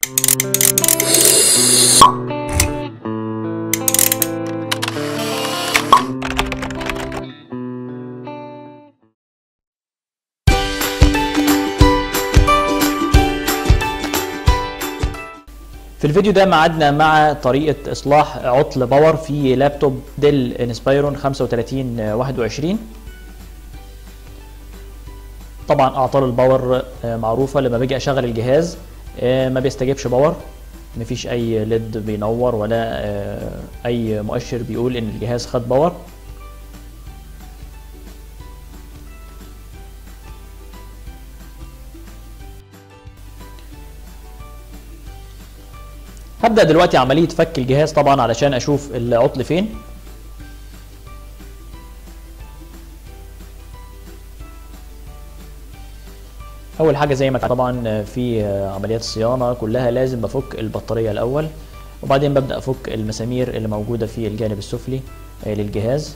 في الفيديو ده معادنا مع طريقة إصلاح عطل باور في لابتوب ديل انسبايرون 3521 طبعا أعطال الباور معروفة لما باجي أشغل الجهاز ما بيستجيبش باور مفيش أي ليد بينور ولا أي مؤشر بيقول إن الجهاز خد باور هبدأ دلوقتي عملية فك الجهاز طبعا علشان أشوف العطل فين أول حاجة زي ما طبعا في عمليات الصيانة كلها لازم بفك البطارية الأول وبعدين ببدأ أفك المسامير اللي موجودة في الجانب السفلي للجهاز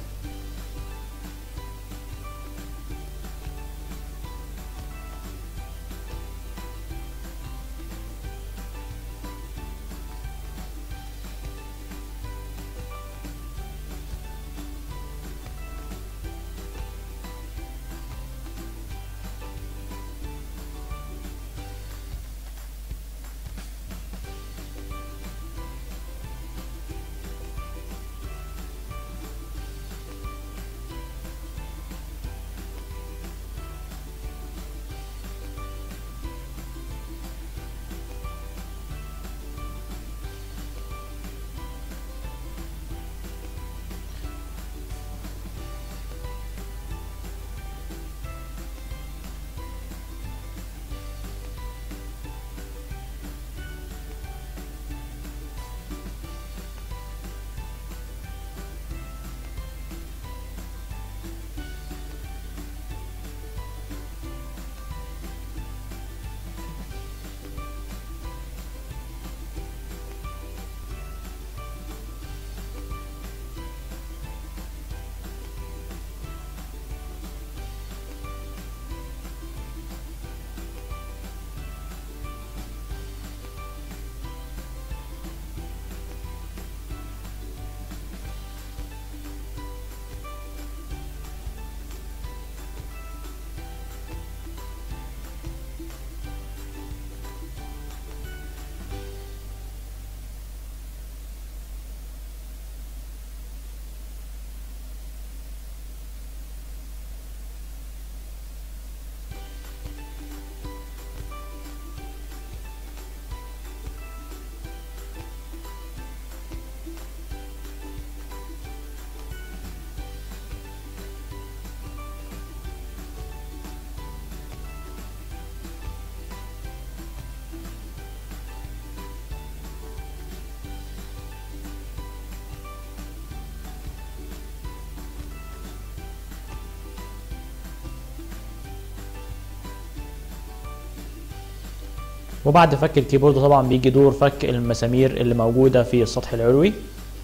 وبعد فك الكيبورد طبعا بيجي دور فك المسامير اللي موجودة في السطح العلوي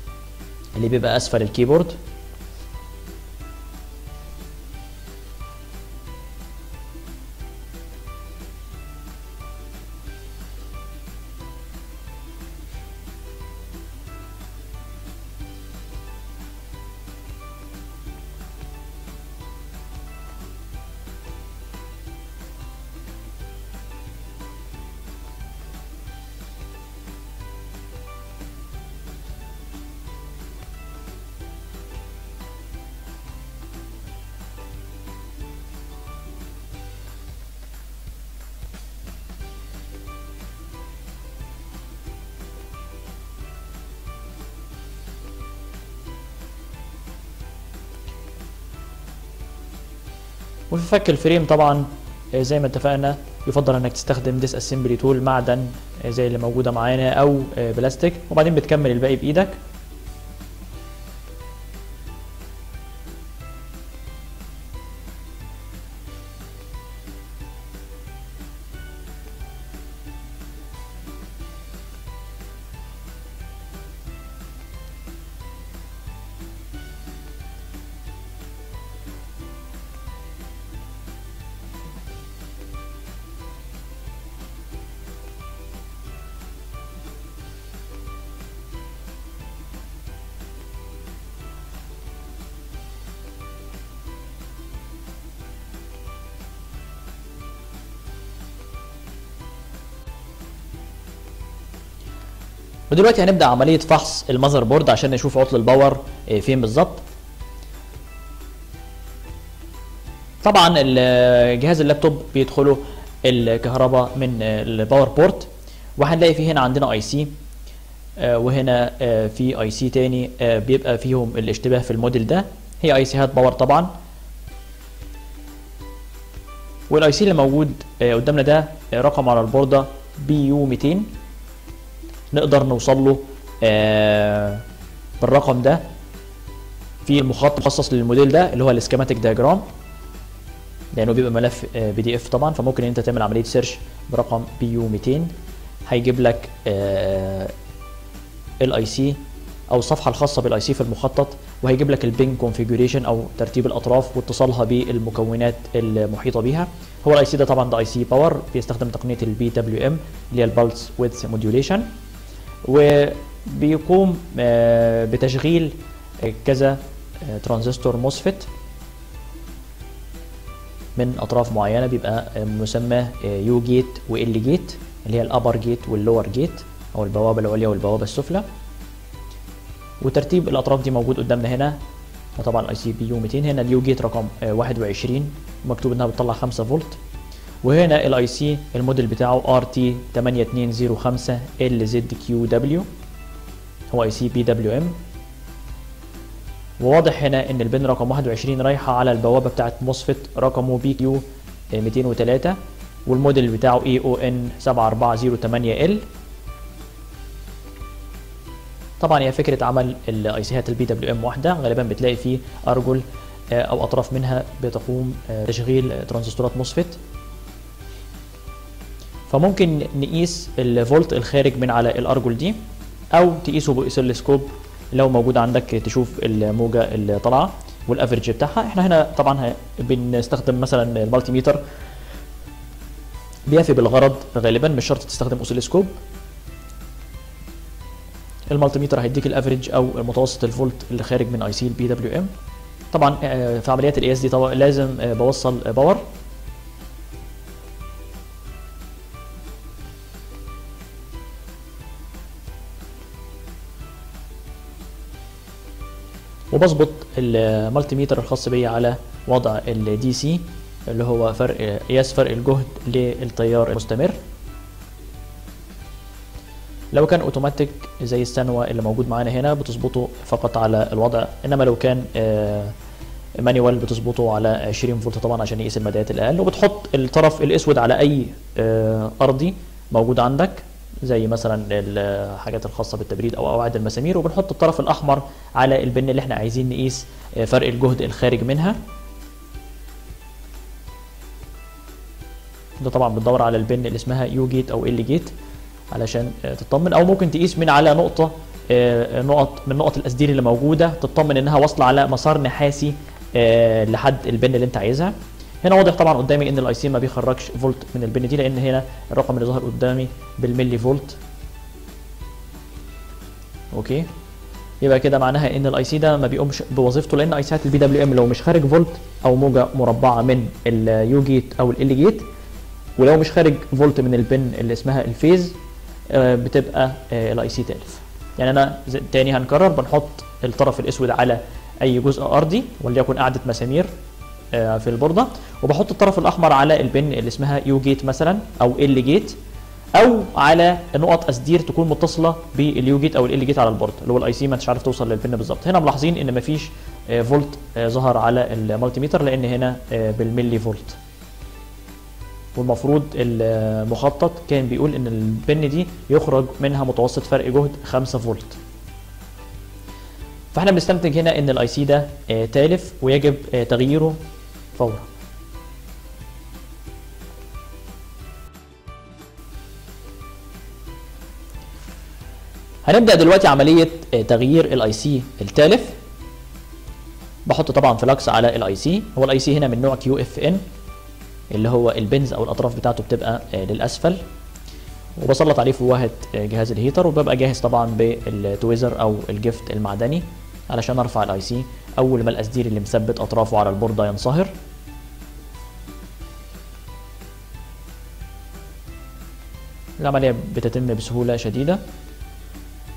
اللي بيبقى أسفل الكيبورد وفي فك الفريم طبعا زي ما اتفقنا يفضل انك تستخدم ديس اسمبلي تول معدن زي اللي موجوده معانا او بلاستيك وبعدين بتكمل الباقي بايدك ودلوقتي هنبدا عمليه فحص المذر بورد عشان نشوف عطل الباور آه، فين بالظبط طبعا ال- جهاز اللابتوب بيدخله الكهرباء من آه، الباور بورت وهنلاقي في هنا عندنا اي سي وهنا آه، في اي سي تاني آه، بيبقى فيهم الاشتباه في الموديل ده هي اي سيهات باور طبعا والاي سي اللي موجود آه، قدامنا ده آه، رقم على البورده بي يو 200 نقدر نوصل له آه، بالرقم ده في المخطط المخصص للموديل ده اللي هو السكيماتيك دياجرام لانه بيبقى ملف بي دي اف طبعا فممكن انت تعمل عمليه سيرش برقم بي يو 200 هيجيب لك الاي سي او الصفحه الخاصه بالاي سي في المخطط وهيجيب لك البين كونفيجريشن او ترتيب الاطراف واتصالها بالمكونات المحيطه بيها هو الاي سي ده طبعا ده اي سي باور بيستخدم تقنيه البي دبليو ام اللي هي البلس ويدث موديوليشن وبيقوم آه، بتشغيل آه، كذا آه، ترانزستور موسفيت من اطراف معينه بيبقى آه، مسمى يو جيت وال جيت اللي هي الابر جيت واللور جيت او البوابه العليا والبوابه السفلى وترتيب الاطراف دي موجود قدامنا هنا طبعا اي سي بي يو 200 هنا اليو جيت رقم آه، 21 مكتوب انها بتطلع 5 فولت وهنا الاي سي الموديل بتاعه ار تي 8205 ال زد كيو دبليو هو اي سي بي دبليو ام وواضح هنا ان البن رقم 21 رايحه على البوابه بتاعه موسفيت رقمه بي كيو 203 والموديل بتاعه اي او ان 7408 ال طبعا هي فكره عمل الاي سيهات البي دبليو ام واحده غالبا بتلاقي فيه ارجل آه، او اطراف منها بتقوم آه، تشغيل آه، ترانزستورات موسفيت فممكن نقيس الفولت الخارج من على الارجل دي او تقيسه باسلسكوب لو موجود عندك تشوف الموجه اللي طالعه والافرج بتاعها احنا هنا طبعا ه- بنستخدم مثلا المالتي ميتر بيفي بالغرض غالبا مش شرط تستخدم اوسيلوسكوب المالتي ميتر هيديك الافريج او متوسط الفولت اللي خارج من اي سي البي دبليو ام طبعا آه، في عمليات القياس دي طبعا لازم آه، بوصل آه، باور وبظبط المالتي ميتر الخاص بي على وضع الدي سي اللي هو فرق قياس فرق الجهد للتيار المستمر لو كان اوتوماتيك زي السنوة اللي موجود معانا هنا بتظبطه فقط على الوضع انما لو كان مانيوال بتظبطه على 20 فولت طبعا عشان يقيس المدات الاقل وبتحط الطرف الاسود على اي آه، ارضي موجود عندك زي مثلا الحاجات الخاصه بالتبريد او قواعد المسامير وبنحط الطرف الاحمر على البن اللي احنا عايزين نقيس آه، فرق الجهد الخارج منها ده طبعا بتدور على البن اللي اسمها يو جيت او ال جيت علشان آه، تطمن او ممكن تقيس من على نقطه آه، نقط من نقط الاسدير اللي موجوده تطمن انها واصله على مسار نحاسي آه، لحد البن اللي انت عايزها هنا واضح طبعا قدامي ان الاي سي ما بيخرجش فولت من البن دي لان هنا الرقم اللي ظاهر قدامي بالملي فولت اوكي يبقى كده معناها ان الاي سي ده ما بيقومش بوظيفته لان اي سيات البي دبليو ام لو مش خارج فولت او موجه مربعه من اليو جيت او ال جيت ولو مش خارج فولت من البن اللي اسمها الفيز آه، بتبقى الاي سي تالف يعني انا زي- تاني هنكرر بنحط الطرف الاسود على اي جزء ارضي وليكن قاعده مسامير آه، في البورده وبحط الطرف الاحمر على البن اللي اسمها يو جيت مثلا او ال جيت او على نقط اسدير تكون متصله باليو جيت او ال جيت على البورد اللي هو الاي سي ما انتش عارف توصل للبن بالظبط هنا ملاحظين ان مفيش آه، فولت آه، ظهر على المالتي ميتر لان هنا آه، بالملي فولت والمفروض المخطط كان بيقول ان البن دي يخرج منها متوسط فرق جهد 5 فولت فاحنا بنستنتج هنا ان الاي سي ده آه، تالف ويجب آه، تغييره فورا هنبدا دلوقتي عمليه آه، تغيير الاي سي التالف بحط طبعا فلكس على الاي سي هو الاي سي هنا من نوع كيو اف ان اللي هو البنز او الاطراف بتاعته بتبقى آه، للاسفل وبسلط عليه فوهة آه، جهاز الهيتر وببقى جاهز طبعا بالتويزر او الجفت المعدني علشان ارفع الاي سي اول ما الاسدير اللي مثبت اطرافه على البورده ينصهر العمليه بتتم بسهوله شديده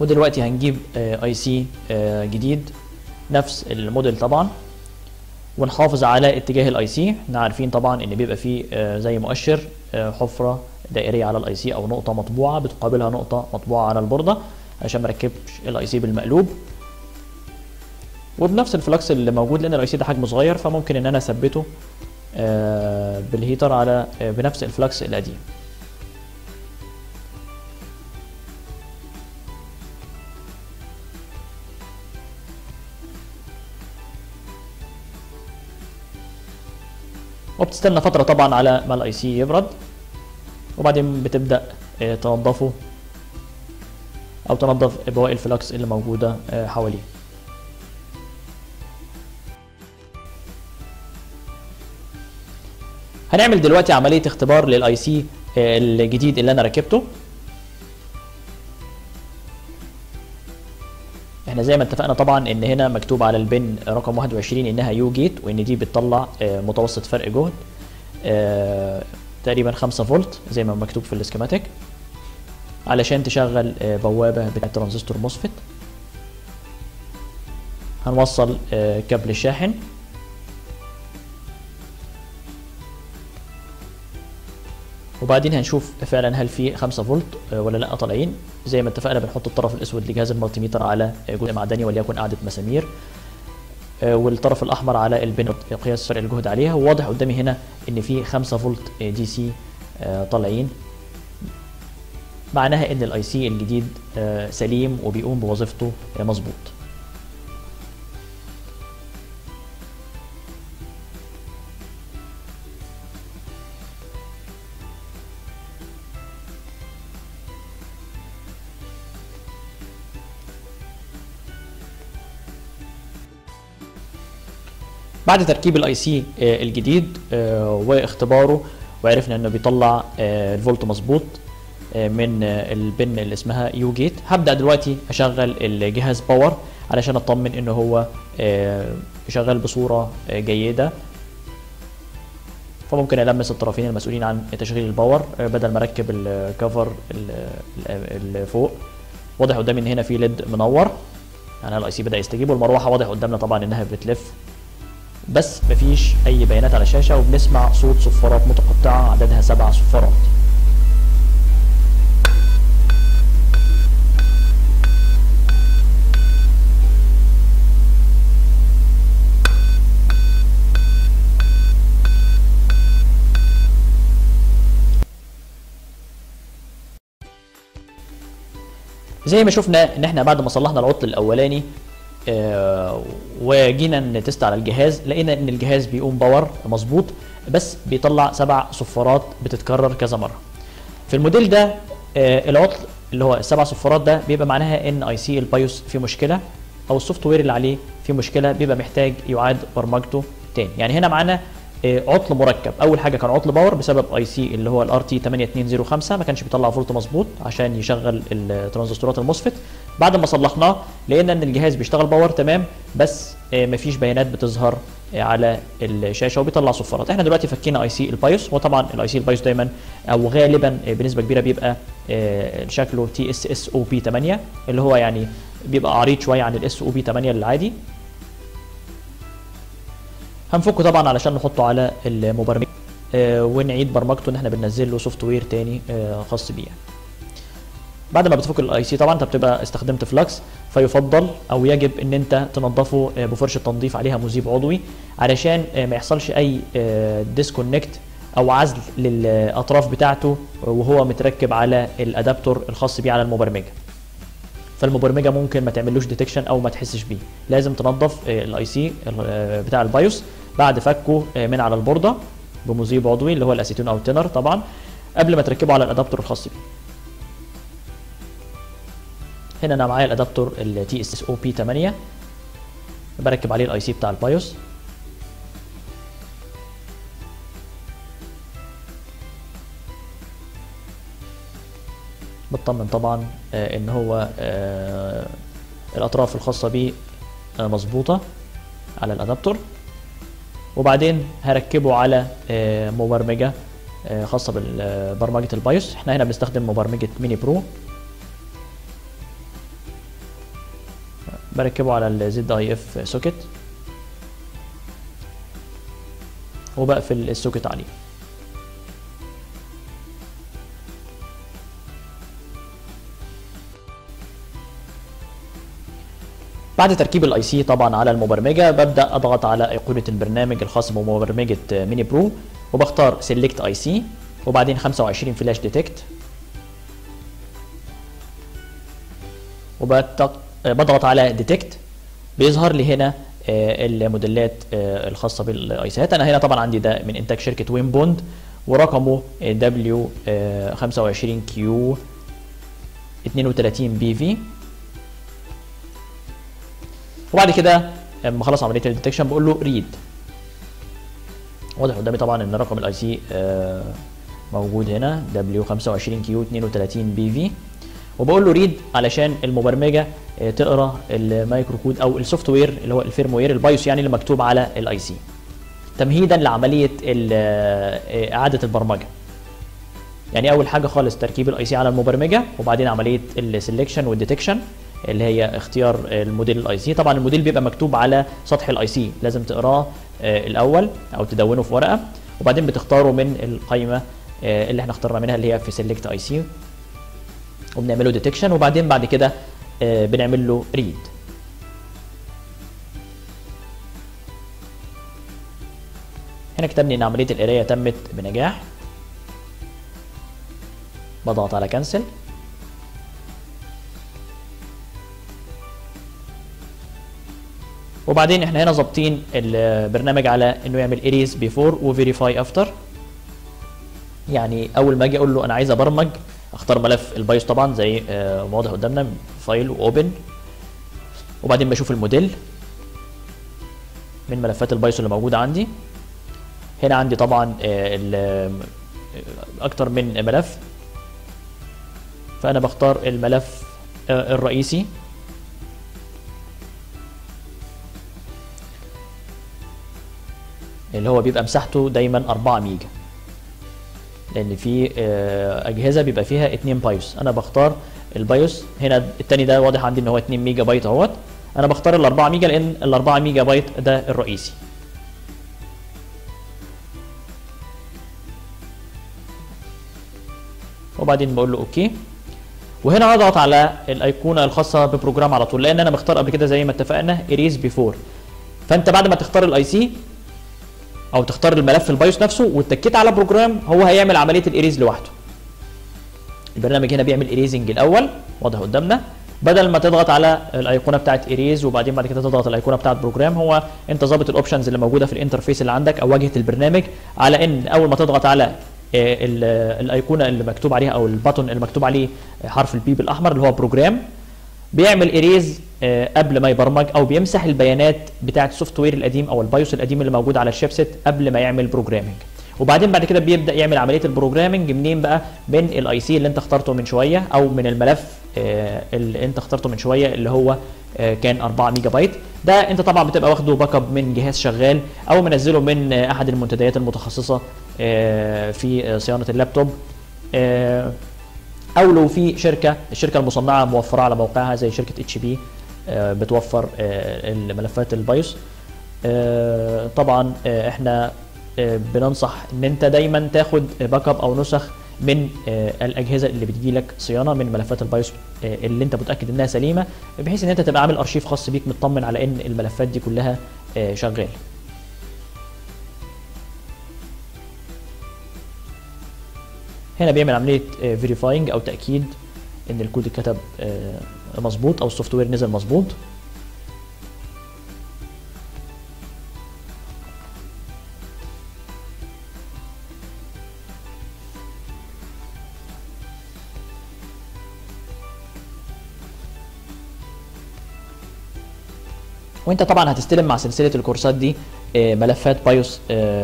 ودلوقتي هنجيب اي سي جديد نفس الموديل طبعا ونحافظ على اتجاه الاي سي احنا عارفين طبعا ان بيبقى فيه آه، زي مؤشر آه، حفره دائريه على الاي سي او نقطه مطبوعه بتقابلها نقطه مطبوعه على البورده عشان ما ركبش الاي سي بالمقلوب وبنفس الفلكس اللي موجود لان الاي سي ده حجمه صغير فممكن ان انا اثبته آه، بالهيتر على آه، بنفس الفلكس القديم وبتستنى فترة طبعا على ما الاي سي يبرد وبعدين بتبدأ آه، تنضفه او تنضف بواقي الفلكس اللي موجودة آه، حواليه هنعمل دلوقتي عملية اختبار للاي سي الجديد اللي انا ركبته احنا زي ما اتفقنا طبعا ان هنا مكتوب على البن رقم 21 انها يو جيت وان دي بتطلع آه، متوسط فرق جهد آه، تقريبا 5 فولت زي ما مكتوب في السكيماتيك علشان تشغل آه، بوابة بتاعة ترانزستور موسفيت هنوصل آه، كابل الشاحن وبعدين هنشوف فعلا هل في 5 فولت آه، ولا لا طالعين زي ما اتفقنا بنحط الطرف الاسود لجهاز المالتيميتر على آه، جزء معدني وليكن قاعده مسامير آه، والطرف الاحمر على البن قياس فرق الجهد عليها وواضح قدامي هنا ان في 5 فولت آه، دي سي آه، طالعين معناها ان الاي سي الجديد آه، سليم وبيقوم بوظيفته آه، مظبوط بعد تركيب الاي سي الجديد آه، واختباره وعرفنا انه بيطلع آه، الفولت مظبوط آه، من آه، البن اللي اسمها يو جيت هبدا دلوقتي اشغل الجهاز باور علشان اطمن ان هو آه، شغال بصوره آه، جيده فممكن المس الطرفين المسؤولين عن تشغيل الباور آه، بدل ما اركب الكفر اللي فوق واضح قدامي ان هنا في ليد منور يعني الاي سي بدا يستجيب والمروحه واضح قدامنا طبعا انها بتلف بس مفيش اي بيانات على الشاشه وبنسمع صوت صفارات متقطعه عددها سبع صفارات زي ما شفنا ان احنا بعد ما صلحنا العطل الاولاني آه، وجينا نتست على الجهاز لقينا ان الجهاز بيقوم باور مظبوط بس بيطلع سبع صفارات بتتكرر كذا مره في الموديل ده آه، العطل اللي هو السبع صفارات ده بيبقى معناها ان اي سي البايوس فيه مشكله او السوفت وير اللي عليه فيه مشكله بيبقى محتاج يعاد برمجته تاني يعني هنا معانا آه، عطل مركب اول حاجه كان عطل باور بسبب اي سي اللي هو الار تي 8205 ما كانش بيطلع فولت مظبوط عشان يشغل الترانزستورات الموسفيت بعد ما صلحناه لقينا ان الجهاز بيشتغل باور تمام بس آه، مفيش بيانات بتظهر آه، على الشاشه وبيطلع صفارات احنا دلوقتي فكينا اي سي البايوس وطبعا الاي سي البايوس دايما او غالبا آه، بنسبه كبيره بيبقى آه، شكله تي اس اس او بي 8 اللي هو يعني بيبقى عريض شويه عن الاس او بي 8 العادي هنفكه طبعا علشان نحطه على المبرمج آه، ونعيد برمجته ان احنا بننزل له سوفت وير تاني آه، خاص بيه يعني. بعد ما بتفك الاي سي طبعا انت بتبقى استخدمت فلكس فيفضل او يجب ان انت تنظفه آه، بفرشه تنظيف عليها مذيب عضوي علشان آه، ما يحصلش اي ديسكونكت او عزل للاطراف بتاعته وهو متركب على الادابتور الخاص بيه على المبرمجه فالمبرمجه ممكن ما تعملوش ديتكشن او ما تحسش بيه لازم تنظف الاي سي بتاع البايوس بعد فكه آه، من على البورده بمذيب عضوي اللي هو الاسيتون او التنر طبعا قبل ما تركبه على الادابتور الخاص بيه هنا انا معايا الادابتور التي اس اس او بي 8 بركب عليه الاي سي بتاع البايوس بطمن طبعا آه، ان هو آه، الاطراف الخاصه بيه آه، مظبوطه على الادابتور وبعدين هركبه على آه، مبرمجه آه، خاصه ببرمجه البايوس احنا هنا بنستخدم مبرمجه ميني برو بركبه على الزد اي اف سوكت وبقفل السوكت عليه بعد تركيب الاي سي طبعا على المبرمجه ببدا اضغط على ايقونه البرنامج الخاص بمبرمجه ميني برو وبختار سيلكت اي سي وبعدين 25 فلاش ديتكت وبضغط على ديتكت بيظهر لي هنا الموديلات الخاصه بالايسات انا هنا طبعا عندي ده من انتاج شركه وين بوند ورقمه دبليو 25 كيو 32 بي في وبعد كده لما خلص عمليه الديتكشن بقول له ريد واضح قدامي طبعا ان رقم الاي سي موجود هنا W25Q32 BV وبقول له ريد علشان المبرمجه تقرا المايكرو كود او السوفت وير اللي هو الفيرم وير البايوس يعني اللي مكتوب على الاي سي تمهيدا لعمليه اعاده البرمجه يعني اول حاجه خالص تركيب الاي سي على المبرمجه وبعدين عمليه السلكشن والديتكشن اللي هي اختيار الموديل الاي سي طبعا الموديل بيبقى مكتوب على سطح الاي سي لازم تقراه الاول او تدونه في ورقه وبعدين بتختاره من القائمه اللي احنا اخترنا منها اللي هي في سيلكت اي سي وبنعمله ديتكشن وبعدين بعد كده بنعمل له ريد هنا كتبني ان عمليه القرايه تمت بنجاح بضغط على كنسل وبعدين احنا هنا ظابطين البرنامج على انه يعمل erase before وverify after يعني اول ما اجي اقول له انا عايز ابرمج اختار ملف البايوس طبعا زي آه واضح قدامنا فايل واوبن وبعدين بشوف الموديل من ملفات البايوس اللي موجوده عندي هنا عندي طبعا آه اكتر من ملف فانا بختار الملف آه الرئيسي اللي هو بيبقى مساحته دايما 4 ميجا لان في اجهزه بيبقى فيها 2 بايوس انا بختار البايوس هنا التاني ده واضح عندي ان هو 2 ميجا بايت اهوت انا بختار ال 4 ميجا لان ال 4 ميجا بايت ده الرئيسي وبعدين بقول له اوكي وهنا اضغط على الايقونه الخاصه ببروجرام على طول لان انا مختار قبل كده زي ما اتفقنا erase بيفور فانت بعد ما تختار الاي سي او تختار الملف البايوس نفسه واتكيت على بروجرام هو هيعمل عمليه الاريز لوحده البرنامج هنا بيعمل اريزنج الاول واضح قدامنا بدل ما تضغط على الايقونه بتاعت اريز وبعدين بعد كده تضغط الايقونه بتاعت بروجرام هو انت ظابط الاوبشنز اللي موجوده في الانترفيس اللي عندك او واجهه البرنامج على ان اول ما تضغط على الايقونه اللي مكتوب عليها او الباتون اللي مكتوب عليه حرف البي بالاحمر اللي هو بروجرام بيعمل اريز قبل ما يبرمج او بيمسح البيانات بتاعه السوفت وير القديم او البايوس القديم اللي موجود على الشيبسيت قبل ما يعمل بروجرامنج وبعدين بعد كده بيبدا يعمل عمليه البروجرامنج منين بقى من الاي سي اللي انت اخترته من شويه او من الملف اللي انت اخترته من شويه اللي هو كان 4 ميجا بايت ده انت طبعا بتبقى واخده باك اب من جهاز شغال او منزله من احد المنتديات المتخصصه في صيانه اللابتوب او لو في شركه الشركه المصنعه موفره على موقعها زي شركه اتش بي بتوفر الملفات البايوس طبعا احنا بننصح ان انت دايما تاخد باك اب او نسخ من الاجهزه اللي بتجي لك صيانه من ملفات البايوس اللي انت متاكد انها سليمه بحيث ان انت تبقى عامل ارشيف خاص بيك مطمن على ان الملفات دي كلها شغاله هنا بيعمل عمليه فيريفاينج او تاكيد ان الكود اتكتب مظبوط او السوفت وير نزل مظبوط وانت طبعا هتستلم مع سلسله الكورسات دي ملفات بايوس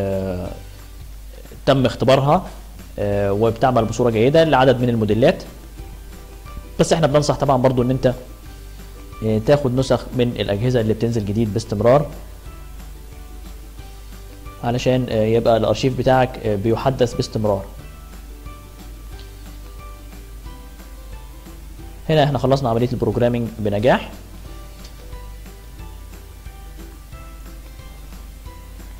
تم اختبارها وبتعمل بصوره جيده لعدد من الموديلات بس احنا بننصح طبعا برضو ان انت تاخد نسخ من الاجهزه اللي بتنزل جديد باستمرار علشان يبقى الارشيف بتاعك بيحدث باستمرار هنا احنا خلصنا عمليه البروجرامينج بنجاح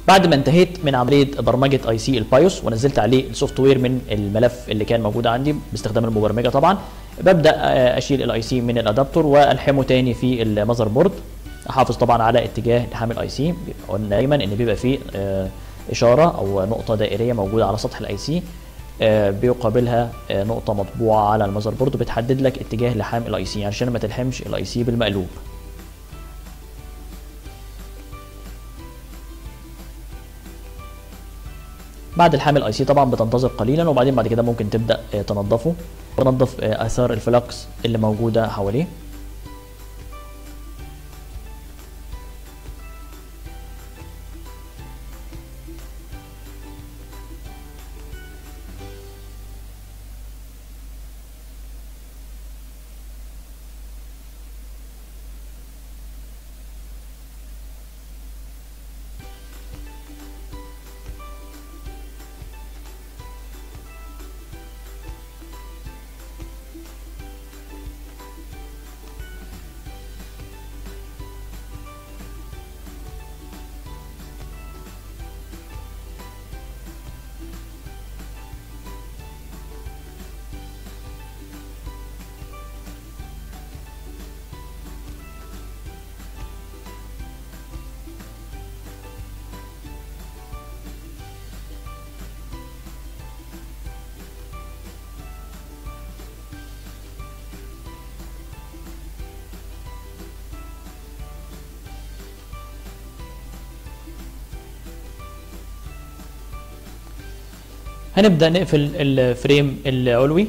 بعد ما انتهيت من عمليه برمجه اي سي البايوس ونزلت عليه السوفت وير من الملف اللي كان موجود عندي باستخدام المبرمجه طبعا ببدا آه، اشيل الاي سي من الادابتور والحمه تاني في المذر بورد احافظ طبعا على اتجاه لحام الاي سي قلنا دايما ان بيبقى فيه آه، اشاره او نقطه دائريه موجوده على سطح الاي سي آه، بيقابلها آه، نقطه مطبوعه على المذر بورد بتحدد لك اتجاه لحام الاي سي عشان ما تلحمش الاي سي بالمقلوب بعد الحام الاي سي طبعا بتنتظر قليلا وبعدين بعد كده ممكن تبدا آه، تنظفه تنظف آه، اثار الفلكس اللي موجوده حواليه هنبدا نقفل الفريم العلوي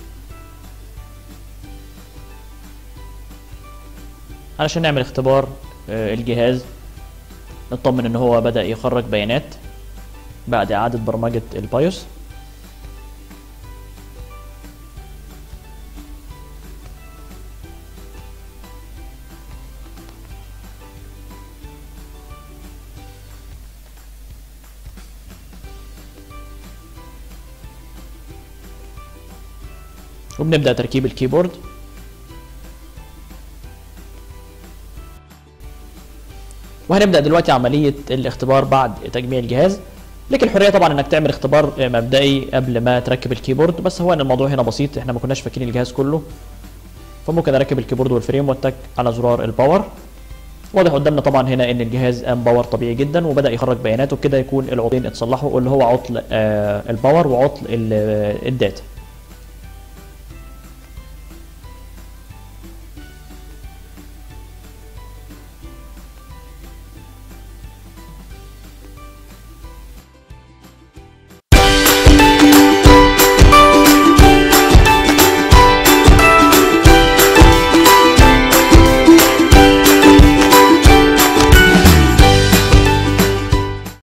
علشان نعمل اختبار آه، الجهاز نطمن ان هو بدا يخرج بيانات بعد اعاده برمجه البايوس وبنبدا تركيب الكيبورد وهنبدا دلوقتي عمليه الاختبار بعد تجميع الجهاز لك الحريه طبعا انك تعمل اختبار مبدئي قبل ما تركب الكيبورد بس هو ان الموضوع هنا بسيط احنا ما كناش فاكرين الجهاز كله فممكن اركب الكيبورد والفريم واتك على زرار الباور واضح قدامنا طبعا هنا ان الجهاز قام باور طبيعي جدا وبدا يخرج بيانات وبكده يكون العطلين اتصلحوا اللي هو عطل آه، الباور وعطل ال- الداتا